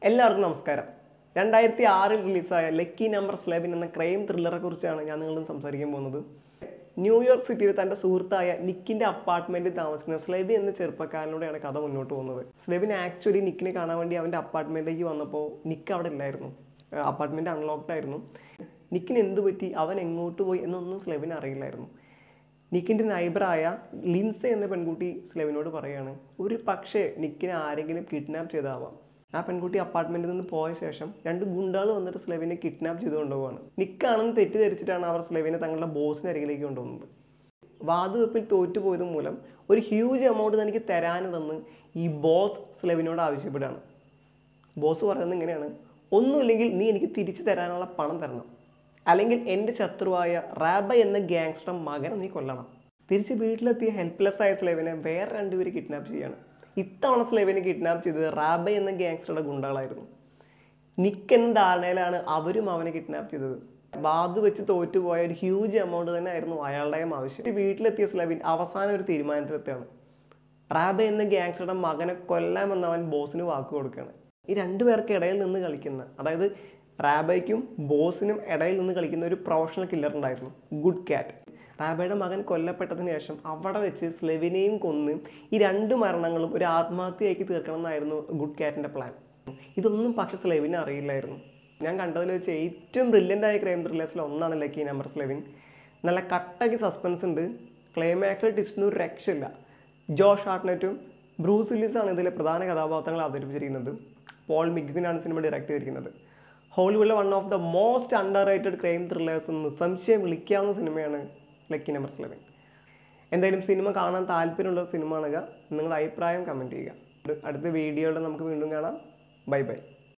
എല്ലാവർക്കും നമസ്കാരം രണ്ടായിരത്തി ആറിൽ റിലീസായ ലക്കി നമ്പർ സ്ലെബിൻ എന്ന ക്രൈം ത്രില്ലറെ കുറിച്ചാണ് ഞാൻ നിങ്ങളോട് സംസാരിക്കാൻ പോകുന്നത് ന്യൂയോർക്ക് സിറ്റിയിൽ തൻ്റെ സുഹൃത്തായ നിക്കിൻ്റെ അപ്പാർട്ട്മെൻറ്റിൽ താമസിക്കുന്ന സ്ലെബി എന്ന ചെറുപ്പക്കാരനോടെയാണ് കഥ മുന്നോട്ട് പോകുന്നത് സ്ലെബിൻ ആക്ച്വലി നിക്കിനെ കാണാൻ വേണ്ടി അവൻ്റെ അപ്പാർട്ട്മെൻറ്റിലേക്ക് വന്നപ്പോൾ നിക്ക് അവിടെ ഇല്ലായിരുന്നു അപ്പാർട്ട്മെൻറ്റ് അൺലോക്ക്ഡ് ആയിരുന്നു നിക്കിന് എന്ത് പറ്റി അവൻ എങ്ങോട്ട് പോയി എന്നൊന്നും സ്ലെബിന് അറിയില്ലായിരുന്നു നിക്കിൻ്റെ നൈബറായ ലിൻസ എന്ന പെൺകുട്ടി സ്ലെവിനോട് പറയാണ് ഒരു പക്ഷേ നിക്കിനെ ആരെങ്കിലും കിഡ്നാപ്പ് ചെയ്താവാം ആ പെൺകുട്ടി അപ്പാർട്ട്മെൻറ്റിൽ നിന്ന് പോയ ശേഷം രണ്ട് ഗുണ്ടകൾ വന്നിട്ട് സ്ലെവിനെ കിഡ്നാപ്പ് ചെയ്ത് കൊണ്ടുപോവാണ് നിക്കാണെന്ന് തെറ്റിദ്ധരിച്ചിട്ടാണ് അവർ സ്ലെവിനെ തങ്ങളുടെ ബോസിന് അരികിലേക്ക് കൊണ്ടുപോകുന്നത് വാതുവെപ്പിൽ തോറ്റുപോയത് മൂലം ഒരു ഹ്യൂജ് എമൗണ്ട് തനിക്ക് തരാനുണ്ടെന്ന് ഈ ബോസ് സ്ലെവിനോട് ആവശ്യപ്പെടുകയാണ് ബോസ് പറയുന്നത് ഇങ്ങനെയാണ് ഒന്നുമില്ലെങ്കിൽ നീ എനിക്ക് തിരിച്ചു തരാനുള്ള പണം തരണം അല്ലെങ്കിൽ എൻ്റെ ശത്രുവായ റാബ എന്ന ഗ്യാങ്സ്റ്റർ മകനെ നീ കൊല്ലണം തിരിച്ച് വീട്ടിലെത്തിയ ഹെൽപ്ലെസ് ആയ സ്ലേവിനെ വേറെ രണ്ടുപേര് കിഡ്നാപ്പ് ചെയ്യാണ് ഇത്തവണ സ്ലേവിനെ കിഡ്നാപ്പ് ചെയ്തത് റാബ എന്ന ഗ്യാങ്സ്റ്ററുടെ ഗുണ്ടകളായിരുന്നു നിക്ക് എന്ന ധാരണയിലാണ് അവരും അവനെ കിഡ്നാപ്പ് ചെയ്തത് ബാധു വെച്ച് തോറ്റുപോയ ഒരു ഹ്യൂജ് എമൗണ്ട് തന്നെ ആയിരുന്നു അയാളുടെയും ആവശ്യം വീട്ടിലെത്തിയ സ്ലവിൻ അവസാനം ഒരു തീരുമാനത്തിലെത്തുകയാണ് റാബ എന്ന ഗ്യാങ്സ്റ്ററുടെ മകനെ കൊല്ലാമെന്ന് അവൻ ബോസിന് വാക്ക് കൊടുക്കുകയാണ് ഈ രണ്ടു പേർക്ക് ഇടയിൽ നിന്ന് കളിക്കുന്ന അതായത് റാബയ്ക്കും ബോസിനും ഇടയിൽ നിന്ന് കളിക്കുന്ന ഒരു പ്രൊഫഷണൽ കില്ലർ ഉണ്ടായിരുന്നു ഗുഡ് ക്യാറ്റ് റാബയുടെ മകൻ കൊല്ലപ്പെട്ടതിന് ശേഷം അവിടെ വെച്ച് സ്ലെവിനെയും കൊന്ന് ഈ രണ്ട് മരണങ്ങളും ഒരു ആത്മഹത്യയാക്കി തീർക്കണം എന്നായിരുന്നു ഗുഡ് ക്യാറ്റിൻ്റെ പ്ലാൻ ഇതൊന്നും പക്ഷെ സ്ലെവിനെ അറിയില്ലായിരുന്നു ഞാൻ കണ്ടതിൽ വെച്ച് ഏറ്റവും ബ്രില്യൻ്റ് ആയ ക്രൈം ത്രില്ലേഴ്സിൽ ഒന്നാണ് ലക്കി നമ്പർ സ്ലെവിൻ നല്ല കട്ടാക്കി സസ്പെൻസ് ഉണ്ട് ക്ലൈമാക്സിൽ ടിസ്റ്റിന് ഒരു രക്ഷയില്ല ജോഷ് ഹാർട്ട്നെറ്റും ബ്രൂസ് വില്ലിസാണ് ഇതിലെ പ്രധാന കഥാപാത്രങ്ങൾ അവതരിപ്പിച്ചിരിക്കുന്നത് പോൾ മിഗുവിനാണ് സിനിമ ഡയറക്റ്റ് ചെയ്തിരിക്കുന്നത് ഹോളിവുഡിലെ one of the most underrated crime thrillers എന്ന് സംശയം വിളിക്കാവുന്ന സിനിമയാണ് ലക്കി നമ്പർ സെവൻ എന്തായാലും സിനിമ കാണാൻ താല്പര്യമുള്ള സിനിമ ആണെങ്കിൽ നിങ്ങളുടെ അഭിപ്രായം കമൻറ്റ് ചെയ്യുക അടുത്ത വീഡിയോയിൽ നമുക്ക് വീണ്ടും കാണാം ബൈ ബൈ